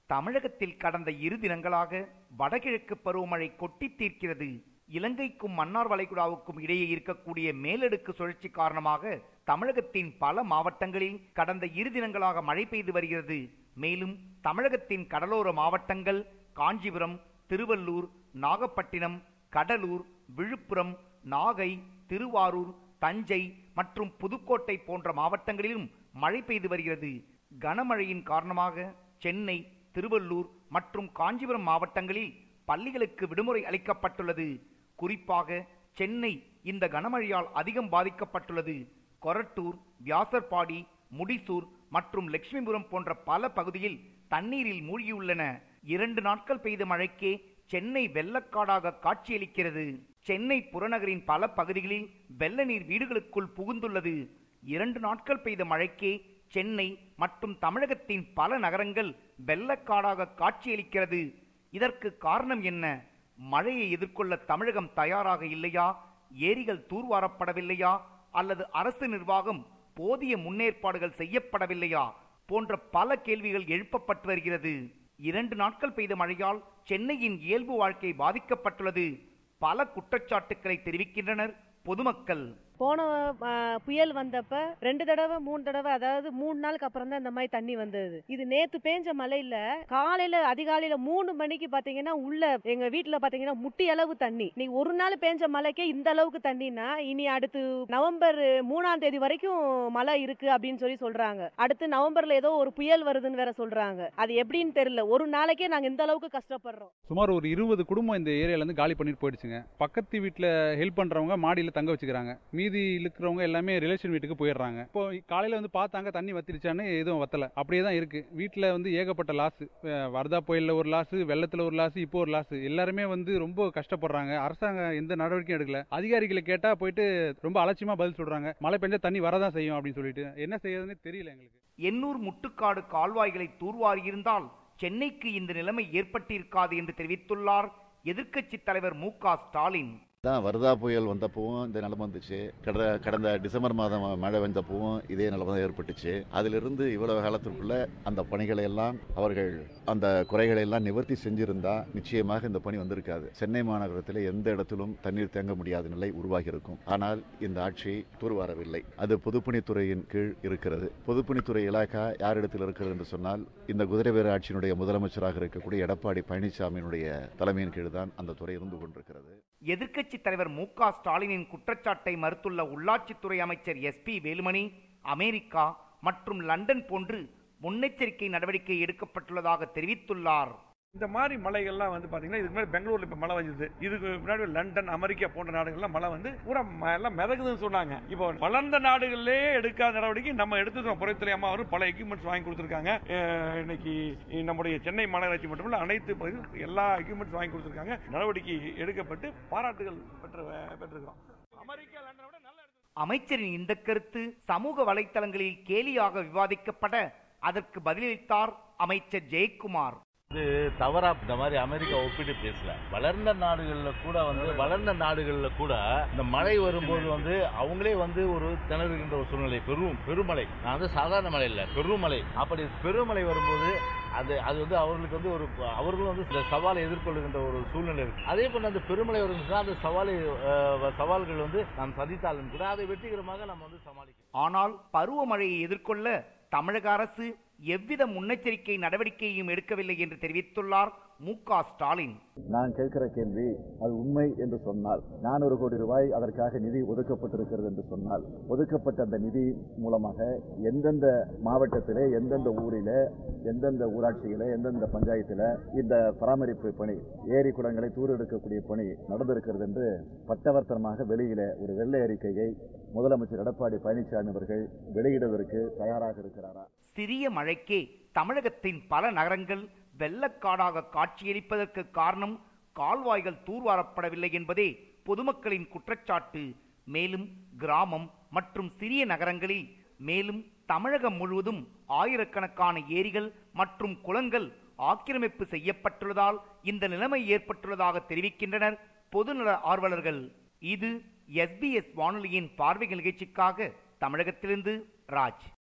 தமிழகத்தில் கடந்த இரு தினங்களாக வடகிழக்கு பருவமழை கொட்டி தீர்க்கிறது இலங்கைக்கும் மன்னார் வளைகுடாவுக்கும் இடையே இருக்கக்கூடிய மேலடுக்கு சுழற்சி காரணமாக தமிழகத்தின் பல மாவட்டங்களில் கடந்த இரு தினங்களாக மழை பெய்து வருகிறது மேலும் தமிழகத்தின் கடலோர மாவட்டங்கள் காஞ்சிபுரம் திருவள்ளூர் நாகப்பட்டினம் கடலூர் விழுப்புரம் நாகை திருவாரூர் தஞ்சை மற்றும் புதுக்கோட்டை போன்ற மாவட்டங்களிலும் மழை பெய்து வருகிறது கனமழையின் காரணமாக சென்னை திருவள்ளூர் மற்றும் காஞ்சிபுரம் மாவட்டங்களில் பள்ளிகளுக்கு விடுமுறை அளிக்கப்பட்டுள்ளது குறிப்பாக சென்னை இந்த கனமழையால் அதிகம் பாதிக்கப்பட்டுள்ளது கொரட்டூர் வியாசர்பாடி முடிசூர் மற்றும் லட்சுமிபுரம் போன்ற பல பகுதியில் தண்ணீரில் மூழ்கியுள்ளன இரண்டு நாட்கள் பெய்த மழைக்கே சென்னை வெள்ளக்காடாக காட்சியளிக்கிறது சென்னை புறநகரின் பல பகுதிகளில் வெள்ள நீர் வீடுகளுக்குள் புகுந்துள்ளது இரண்டு நாட்கள் பெய்த மழைக்கே சென்னை மற்றும் தமிழகத்தின் பல நகரங்கள் வெள்ளக்காடாக காட்சியளிக்கிறது இதற்கு காரணம் என்ன மழையை எதிர்கொள்ள தமிழகம் தயாராக இல்லையா ஏரிகள் தூர்வாரப்படவில்லையா அல்லது அரசு நிர்வாகம் போதிய முன்னேற்பாடுகள் செய்யப்படவில்லையா போன்ற பல கேள்விகள் எழுப்பப்பட்டு வருகிறது இரண்டு நாட்கள் பெய்த மழையால் சென்னையின் இயல்பு வாழ்க்கை பாதிக்கப்பட்டுள்ளது பல குற்றச்சாட்டுக்களை தெரிவிக்கின்றனர் பொதுமக்கள் போன ஆ, புயல் வந்தப்ப ரெண்டு தடவை மூணு தடவை அதாவது மூணு நாளுக்கு அப்புறம் தான் இந்த மாதிரி தண்ணி வந்தது இது நேத்து பேஞ்ச மழையில காலையில அதிகாலையில மூணு மணிக்கு பாத்தீங்கன்னா உள்ள எங்க வீட்டுல பாத்தீங்கன்னா முட்டி அளவு தண்ணி நீ ஒரு நாள் பேஞ்ச மழைக்கே இந்த அளவுக்கு தண்ணினா இனி அடுத்து நவம்பர் மூணாம் தேதி வரைக்கும் மழை இருக்கு அப்படின்னு சொல்லி சொல்றாங்க அடுத்து நவம்பர்ல ஏதோ ஒரு புயல் வருதுன்னு வேற சொல்றாங்க அது எப்படின்னு தெரியல ஒரு நாளைக்கே நாங்க இந்த அளவுக்கு கஷ்டப்படுறோம் சுமார் ஒரு இருபது குடும்பம் இந்த ஏரியால இருந்து காலி பண்ணிட்டு போயிடுச்சுங்க பக்கத்து வீட்டில் ஹெல்ப் பண்றவங்க மாடியில் தங்க வச்சுக்கிறாங்க மீதி இருக்கிறவங்க எல்லாமே ரிலேஷன் வீட்டுக்கு போயிடுறாங்க இப்போ காலையில வந்து பார்த்தாங்க தண்ணி வத்திருச்சான்னு எதுவும் வத்தல அப்படியே தான் இருக்கு வீட்டில் வந்து ஏகப்பட்ட லாஸ் வரதா புயல்ல ஒரு லாஸ் வெள்ளத்துல ஒரு லாஸ் இப்போ ஒரு லாஸ் எல்லாருமே வந்து ரொம்ப கஷ்டப்படுறாங்க அரசாங்கம் எந்த நடவடிக்கையும் எடுக்கல அதிகாரிகளை கேட்டா போயிட்டு ரொம்ப அலட்சியமா பதில் சொல்றாங்க மழை பெஞ்சா தண்ணி வரதான் செய்யும் அப்படின்னு சொல்லிட்டு என்ன செய்யறதுன்னு தெரியல எங்களுக்கு எண்ணூர் முட்டுக்காடு கால்வாய்களை தூர்வாரியிருந்தால் சென்னைக்கு இந்த நிலைமை ஏற்பட்டிருக்காது என்று தெரிவித்துள்ளார் எதிர்க்கட்சி தலைவர் மு க ஸ்டாலின் தான் வரதா புயல் வந்தப்பவும் இந்த நிலைமை வந்துச்சு கடந்த கடந்த டிசம்பர் மாதம் மழை வந்தப்பவும் இதே நிலைமை தான் ஏற்பட்டுச்சு அதிலிருந்து இவ்வளவு காலத்திற்குள்ள அந்த பணிகளை எல்லாம் அவர்கள் அந்த குறைகளை எல்லாம் நிவர்த்தி செஞ்சிருந்தா நிச்சயமாக இந்த பணி வந்திருக்காது சென்னை மாநகரத்தில் எந்த இடத்திலும் தண்ணீர் தேங்க முடியாத நிலை உருவாகி இருக்கும் ஆனால் இந்த ஆட்சி தூர்வாரவில்லை அது பொதுப்பணித்துறையின் கீழ் இருக்கிறது பொதுப்பணித்துறை இலாக்கா யாரிடத்தில் இருக்கிறது என்று சொன்னால் இந்த குதிரைவேறு ஆட்சியினுடைய முதலமைச்சராக இருக்கக்கூடிய எடப்பாடி பழனிசாமியினுடைய தலைமையின் கீழ் தான் அந்த துறை இருந்து கொண்டிருக்கிறது எதிர்க்கட்சி தலைவர் மு க ஸ்டாலினின் குற்றச்சாட்டை மறுத்துள்ள உள்ளாட்சித்துறை அமைச்சர் எஸ் பி வேலுமணி அமெரிக்கா மற்றும் லண்டன் போன்று முன்னெச்சரிக்கை நடவடிக்கை எடுக்கப்பட்டுள்ளதாக தெரிவித்துள்ளார் இந்த மாதிரி மலைகள்லாம் வந்து பாத்தீங்கன்னா இதுக்கு முன்னாடி பெங்களூர்ல இப்ப மழை வந்தது இதுக்கு முன்னாடி லண்டன் அமெரிக்கா போன்ற நாடுகள்லாம் மழை வந்து பூரா ம- எல்லாம் மிதக்குதுன்னு சொன்னாங்க இப்போ வளர்ந்த நாடுகளிலே எடுக்காத நடவடிக்கை நம்ம எடுத்துக்கிறோம் புறத்துறை அம்மா அவரும் பல எக்யூப்மெண்ட்ஸ் வாங்கி கொடுத்துருக்காங்க அஹ் இன்னைக்கு நம்முடைய சென்னை மாநகராட்சி மட்டுமல்ல அனைத்து பகுதியும் எல்லா எக்யூப்மெண்ட்ஸ் வாங்கி கொடுத்துருக்காங்க நடவடிக்கை எடுக்கப்பட்டு பாராட்டுகள் பெற்று பெற்றிருக்கிறோம் அமெரிக்கா லண்டனை விட நல்ல இடத்துல அமைச்சரின் இந்த கருத்து சமூக வலைத்தளங்களில் கேலியாக விவாதிக்கப்பட அதற்கு பதிலளித்தார் அமைச்சர் ஜெயக்குமார் வந்து தவறா இந்த மாதிரி அமெரிக்கா ஒப்பிட்டு பேசல வளர்ந்த நாடுகள்ல கூட வந்து வளர்ந்த நாடுகள்ல கூட இந்த மழை வரும்போது வந்து அவங்களே வந்து ஒரு திணறுகின்ற ஒரு சூழ்நிலை பெரும் பெருமழை நான் வந்து சாதாரண மழை இல்ல பெருமழை அப்படி பெருமழை வரும்போது அது அது வந்து அவர்களுக்கு வந்து ஒரு அவர்களும் வந்து சில சவாலை எதிர்கொள்ளுகின்ற ஒரு சூழ்நிலை இருக்கு அதே போல அந்த பெருமழை வருதுன்னா அந்த சவாலை அஹ், சவால்கள் வந்து நாம் சந்தித்தாலும் கூட அதை வெற்றிகரமாக நம்ம வந்து சமாளிக்கணும் ஆனால் பருவமழையை எதிர்கொள்ள தமிழக அரசு எவ்வித முன்னெச்சரிக்கை நடவடிக்கையும் எடுக்கவில்லை என்று தெரிவித்துள்ளார் மு க ஸ்டாலின் நான் கேட்கிற கேள்வி அது உண்மை என்று சொன்னால் நானூறு கோடி ரூபாய் அதற்காக நிதி ஒதுக்கப்பட்டிருக்கிறது என்று சொன்னால் ஒதுக்கப்பட்ட அந்த நிதி மூலமாக எந்தெந்த மாவட்டத்திலே எந்தெந்த ஊரிலே எந்தெந்த ஊராட்சியில எந்தெந்த பஞ்சாயத்துல இந்த பராமரிப்பு பணி ஏரி குளங்களை தூர் எடுக்கக்கூடிய பணி நடந்திருக்கிறது என்று பட்டவர்த்தனமாக வெளியில ஒரு வெள்ளை அறிக்கையை முதலமைச்சர் எடப்பாடி பழனிசாமி அவர்கள் வெளியிடுவதற்கு தயாராக இருக்கிறாரா சிறிய மழைக்கே தமிழகத்தின் பல நகரங்கள் வெள்ளக்காடாக காட்சியளிப்பதற்கு காரணம் கால்வாய்கள் தூர்வாரப்படவில்லை என்பதே பொதுமக்களின் குற்றச்சாட்டு மேலும் கிராமம் மற்றும் சிறிய நகரங்களில் மேலும் தமிழகம் முழுவதும் ஆயிரக்கணக்கான ஏரிகள் மற்றும் குளங்கள் ஆக்கிரமிப்பு செய்யப்பட்டுள்ளதால் இந்த நிலைமை ஏற்பட்டுள்ளதாக தெரிவிக்கின்றனர் பொதுநல ஆர்வலர்கள் இது எஸ்பிஎஸ் வானொலியின் பார்வை நிகழ்ச்சிக்காக தமிழகத்திலிருந்து ராஜ்